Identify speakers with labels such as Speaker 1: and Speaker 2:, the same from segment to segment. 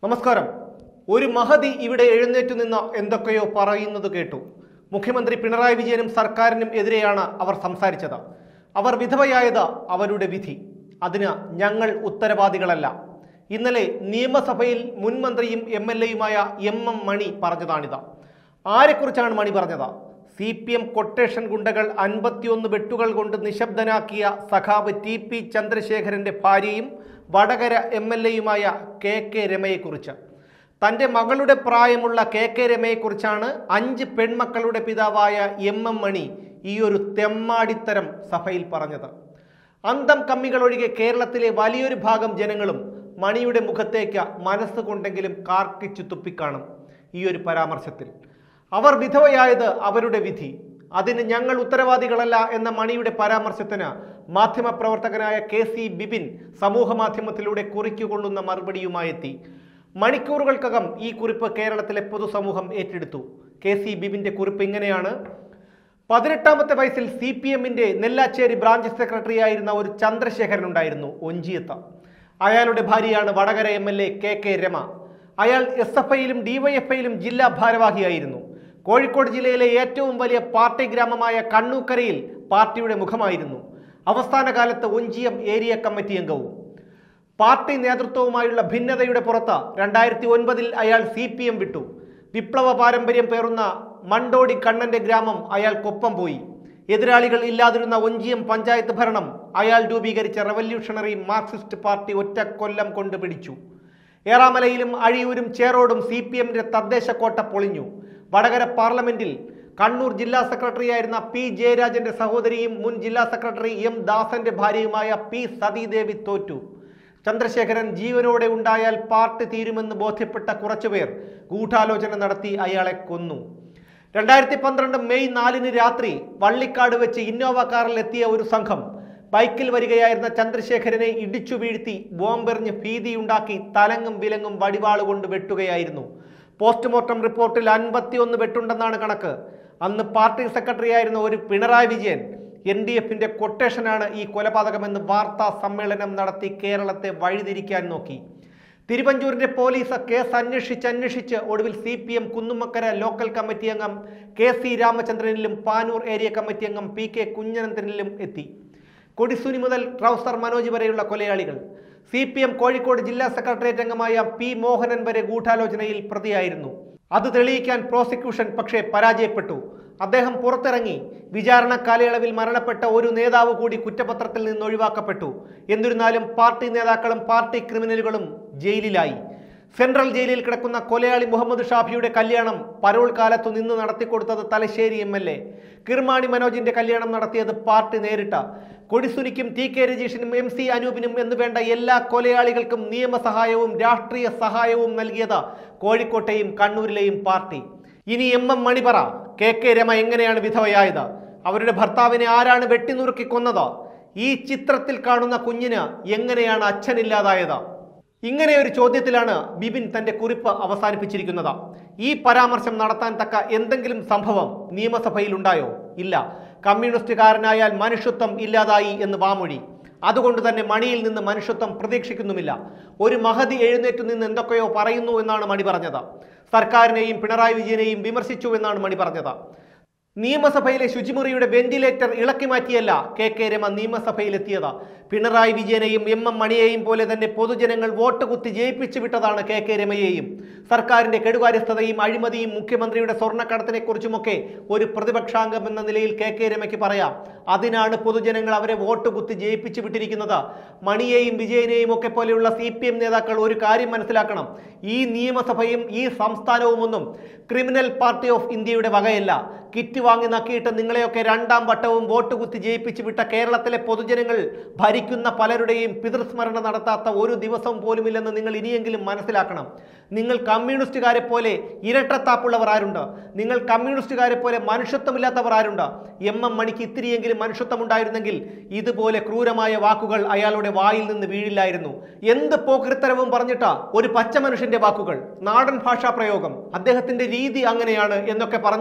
Speaker 1: നമസ്കാരം ഒരു മഹതി ഇവിടെ എഴുന്നേറ്റു നിന്ന് എന്തൊക്കെയോ പറയുന്നത് കേട്ടു മുഖ്യമന്ത്രി പിണറായി വിജയനും സർക്കാരിനും എതിരെയാണ് അവർ സംസാരിച്ചത് അവർ വിധവയായത് അവരുടെ വിധി അതിന് ഞങ്ങൾ ഉത്തരവാദികളല്ല ഇന്നലെ നിയമസഭയിൽ മുൻ മന്ത്രിയും എം എൽ എയുമായ എം എം മണി പറഞ്ഞതാണിത് ആരെക്കുറിച്ചാണ് മണി പറഞ്ഞത് സി പി എം കൊട്ടേഷൻ ഗുണ്ടകൾ അൻപത്തിയൊന്ന് വെട്ടുകൾ കൊണ്ട് നിശബ്ദനാക്കിയ സഖാവ് ടി പി ചന്ദ്രശേഖരന്റെ ഭാര്യയും വടകര എം എൽ എയുമായ കെ കെ രമയെക്കുറിച്ച് തൻ്റെ മകളുടെ പ്രായമുള്ള കെ കെ രമയെക്കുറിച്ചാണ് അഞ്ച് പെൺമക്കളുടെ പിതാവായ എം എം മണി ഈ ഒരു തെമ്മാടിത്തരം സഭയിൽ പറഞ്ഞത് അന്തം കമ്മികൾ ഒഴികെ കേരളത്തിലെ വലിയൊരു ഭാഗം ജനങ്ങളും മണിയുടെ മുഖത്തേക്ക് മനസ്സുകൊണ്ടെങ്കിലും കാർക്കിച്ചു തുപ്പിക്കാണും ഈ ഒരു പരാമർശത്തിൽ അവർ വിധവയായത് അവരുടെ വിധി അതിന് ഞങ്ങൾ ഉത്തരവാദികളല്ല എന്ന മണിയുടെ പരാമർശത്തിന് മാധ്യമപ്രവർത്തകനായ കെ സി ബിപിൻ സമൂഹ മാധ്യമത്തിലൂടെ കുറിക്കുകൊള്ളുന്ന മറുപടിയുമായെത്തി മണിക്കൂറുകൾക്കകം ഈ കുറിപ്പ് കേരളത്തിലെ പൊതുസമൂഹം ഏറ്റെടുത്തു കെ സി ബിപിന്റെ കുറിപ്പ് ഇങ്ങനെയാണ് പതിനെട്ടാമത്തെ വയസ്സിൽ സി പി എമ്മിന്റെ നെല്ലാച്ചേരി ബ്രാഞ്ച് സെക്രട്ടറി ആയിരുന്ന ഒരു ചന്ദ്രശേഖരൻ ഉണ്ടായിരുന്നു ഒഞ്ചിയത്ത അയാളുടെ ഭാര്യയാണ് Vadakara M L A K K Rema അയാൾ എസ് എഫ് ഐയിലും ഡിവൈഎഫ്ഐയിലും ജില്ലാ ഭാരവാഹിയായിരുന്നു കോഴിക്കോട് ജില്ലയിലെ ഏറ്റവും വലിയ പാർട്ടി ഗ്രാമമായ കണ്ണൂക്കരയിൽ പാർട്ടിയുടെ മുഖമായിരുന്നു അവസാന കാലത്ത് ഒഞ്ചിയം ഏരിയ കമ്മിറ്റി അംഗവും പാർട്ടി നേതൃത്വവുമായുള്ള ഭിന്നതയുടെ പുറത്ത് രണ്ടായിരത്തി ഒൻപതിൽ അയാൾ സി പി എം വിട്ടു വിപ്ലവ പാരമ്പര്യം പേറുന്ന മണ്ടോടി കണ്ണന്റെ ഗ്രാമം അയാൾക്കൊപ്പം പോയി എതിരാളികൾ ഇല്ലാതിരുന്ന ഒഞ്ചിയം പഞ്ചായത്ത് ഭരണം അയാൾ രൂപീകരിച്ച റവല്യൂഷണറി മാർക്സിസ്റ്റ് പാർട്ടി ഒറ്റ കൊല്ലം കൊണ്ട് പിടിച്ചു ഏറാമലയിലും അഴിയൂരും ചേറോടും സി പി എമ്മിന്റെ തദ്ദേശ കോട്ട പൊളിഞ്ഞു വടകര പാർലമെന്റിൽ കണ്ണൂർ ജില്ലാ സെക്രട്ടറിയായിരുന്ന പി ജയരാജന്റെ സഹോദരിയും മുൻ ജില്ലാ സെക്രട്ടറി എം ദാസന്റെ ഭാര്യയുമായ പി സതീദേവി തോറ്റു ചന്ദ്രശേഖരൻ ജീവനോടെ ഉണ്ടായാൽ പാർട്ടി തീരുമെന്ന് ബോധ്യപ്പെട്ട കുറച്ചുപേർ ഗൂഢാലോചന നടത്തി അയാളെ കൊന്നു രണ്ടായിരത്തി പന്ത്രണ്ട് മെയ് നാലിന് രാത്രി വള്ളിക്കാട് വെച്ച് ഇന്നോവ കാറിൽ എത്തിയ ഒരു സംഘം ബൈക്കിൽ വരികയായിരുന്ന ചന്ദ്രശേഖരനെ ഇടിച്ചു വീഴ്ത്തി ബോംബെറിഞ്ഞ് ഭീതിയുണ്ടാക്കി തലങ്ങും വിലങ്ങും വടിവാളുകൊണ്ട് വെട്ടുകയായിരുന്നു പോസ്റ്റ്മോർട്ടം റിപ്പോർട്ടിൽ അൻപത്തിയൊന്ന് വെട്ടുണ്ടെന്നാണ് കണക്ക് അന്ന് പാർട്ടി സെക്രട്ടറിയായിരുന്ന ഒരു പിണറായി വിജയൻ എൻ ഡി എഫിന്റെ കൊട്ടേഷനാണ് ഈ കൊലപാതകമെന്ന് വാർത്താ സമ്മേളനം നടത്തി കേരളത്തെ വഴിതിരിക്കാൻ നോക്കി തിരുവഞ്ചൂരിന്റെ പോലീസ് കേസ് അന്വേഷിച്ച് അന്വേഷിച്ച് ഒടുവിൽ C P M Kunnummakkara local committee അംഗം കെ സി രാമചന്ദ്രനിലും പാനൂർ ഏരിയ കമ്മിറ്റി അംഗം പി കെ കുഞ്ഞനന്തനിലും എത്തി കൊടിസുനി മുതൽ ട്രൗസർ മനോജ് വരെയുള്ള കൊലയാളികൾ സി പി എം കോഴിക്കോട് ജില്ലാ സെക്രട്ടേറിയറ്റ് അംഗമായ പി മോഹനൻ വരെ ഗൂഢാലോചനയിൽ പ്രതിയായിരുന്നു അത് തെളിയിക്കാൻ പ്രോസിക്യൂഷൻ പക്ഷേ പരാജയപ്പെട്ടു അദ്ദേഹം പുറത്തിറങ്ങി വിചാരണ കാലയളവിൽ മരണപ്പെട്ട ഒരു നേതാവ് കൂടി കുറ്റപത്രത്തിൽ നിന്ന് ഒഴിവാക്കപ്പെട്ടു എന്നിരുന്നാലും പാർട്ടി നേതാക്കളും പാർട്ടി ക്രിമിനലുകളും ജയിലിലായി സെൻട്രൽ ജയിലിൽ കിടക്കുന്ന കൊലയാളി മുഹമ്മദ് ഷാഫിയുടെ കല്യാണം പരോൾ കാലത്തു നിന്ന് നടത്തിക്കൊടുത്തത് Thalassery M L A Kirmani മനോജിന്റെ കല്യാണം നടത്തിയത് പാർട്ടി നേരിട്ട കൊടിസുനിക്കും ടി കെ രജീഷിനും എം സി അനൂപിനും എന്ന് വേണ്ട എല്ലാ കൊലയാളികൾക്കും നിയമസഹായവും രാഷ്ട്രീയ സഹായവും നൽകിയത് കോഴിക്കോട്ടെയും കണ്ണൂരിലെയും പാർട്ടി ഇനി എം എം മണിപറ കെ കെ രമ എങ്ങനെയാണ് വിധവയായത് അവരുടെ ഭർത്താവിനെ ആരാണ് വെട്ടിനുറുക്കി കൊന്നത് ഈ ചിത്രത്തിൽ കാണുന്ന കുഞ്ഞിന് എങ്ങനെയാണ് അച്ഛനില്ലാതായത് ഇങ്ങനെ ഒരു ചോദ്യത്തിലാണ് ബിബിൻ തന്റെ കുറിപ്പ് അവസാനിപ്പിച്ചിരിക്കുന്നത് ഈ പരാമർശം നടത്താൻ തക്ക എന്തെങ്കിലും സംഭവം നിയമസഭയിൽ ഉണ്ടായോ ഇല്ല കമ്മ്യൂണിസ്റ്റുകാരനായാൽ മനുഷ്യത്വം ഇല്ലാതായി എന്ന് വാമൊഴി അതുകൊണ്ട് തന്നെ മണിയിൽ നിന്ന് മനുഷ്യത്വം പ്രതീക്ഷിക്കുന്നുമില്ല ഒരു മഹതി എഴുന്നേറ്റു നിന്ന് എന്തൊക്കെയോ പറയുന്നു എന്നാണ് മണി പറഞ്ഞത് സർക്കാരിനെയും പിണറായി വിജയനെയും വിമർശിച്ചു എന്നാണ് മണി പറഞ്ഞത് നിയമസഭയിലെ ശുചിമുറിയുടെ വെന്റിലേറ്റർ ഇളക്കി മാറ്റിയല്ല കെ കെ രമ നിയമസഭയിലെത്തിയത് പിണറായി വിജയനെയും എം എം മണിയെയും പോലെ തന്നെ പൊതുജനങ്ങൾ വോട്ട് കുത്തി ജയിപ്പിച്ചു വിട്ടതാണ് കെ കെ രമയെയും സർക്കാരിന്റെ കെടുകാര്യസ്ഥതയും അഴിമതിയും മുഖ്യമന്ത്രിയുടെ സ്വർണ്ണക്കടത്തിനെ കുറിച്ചുമൊക്കെ ഒരു പ്രതിപക്ഷാംഗം എന്ന നിലയിൽ കെ കെ രമയ്ക്ക് പറയാം അതിനാണ് പൊതുജനങ്ങൾ അവരെ വോട്ട് കുത്തി ജയിപ്പിച്ചു വിട്ടിരിക്കുന്നത് മണിയെയും വിജയനെയും ഒക്കെ പോലെയുള്ള സി പി എം നേതാക്കൾ ഒരു കാര്യം മനസ്സിലാക്കണം ഈ നിയമസഭയും ഈ സംസ്ഥാനവും ഒന്നും ക്രിമിനൽ പാർട്ടി ഓഫ് ഇന്ത്യയുടെ വകയല്ല കിറ്റ് വാങ്ങി നക്കിയിട്ട് നിങ്ങളെയൊക്കെ രണ്ടാം വട്ടവും വോട്ട് കുത്തി ജയിപ്പിച്ചു വിട്ട കേരളത്തിലെ പൊതുജനങ്ങൾ ഭരിക്കുന്ന പലരുടെയും പിതൃസ്മരണ നടത്താത്ത ഒരു ദിവസം പോലുമില്ലെന്ന് നിങ്ങൾ ഇനിയെങ്കിലും മനസ്സിലാക്കണം നിങ്ങൾ കമ്മ്യൂണിസ്റ്റുകാരെ പോലെ ഇരട്ടത്താപ്പുള്ളവർ ആരുണ്ട് നിങ്ങൾ കമ്മ്യൂണിസ്റ്റുകാരെ പോലെ മനുഷ്യത്വമില്ലാത്തവർ ആരുണ്ട് എം എം മണിക്ക് ഇത്തിരിയെങ്കിലും മനുഷ്യത്വം ഉണ്ടായിരുന്നെങ്കിൽ ഇതുപോലെ ക്രൂരമായ വാക്കുകൾ അയാളുടെ വായിൽ നിന്ന് വീഴില്ലായിരുന്നു എന്ത് പോക്കൃത്തരവും പറഞ്ഞിട്ടാ ഒരു പച്ച മനുഷ്യന്റെ വാക്കുകൾ നാടൻ ഭാഷാ പ്രയോഗം അദ്ദേഹത്തിന്റെ രീതി അങ്ങനെയാണ് എന്നൊക്കെ പറഞ്ഞാൽ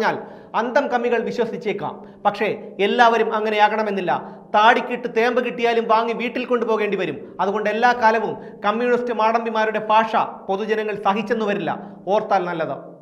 Speaker 1: അന്തം കമ്മികൾ വിശ്വസിച്ചേക്കാം പക്ഷേ എല്ലാവരും അങ്ങനെയാകണമെന്നില്ല താടിക്കിട്ട് തേമ്പ് കിട്ടിയാലും വാങ്ങി വീട്ടിൽ കൊണ്ടുപോകേണ്ടി വരും അതുകൊണ്ട് എല്ലാ കാലവും കമ്മ്യൂണിസ്റ്റ് മാടമ്പിമാരുടെ ഭാഷ പൊതുജനങ്ങൾ സഹിച്ചെന്നു വരില്ല ഓർത്താൽ നല്ലത്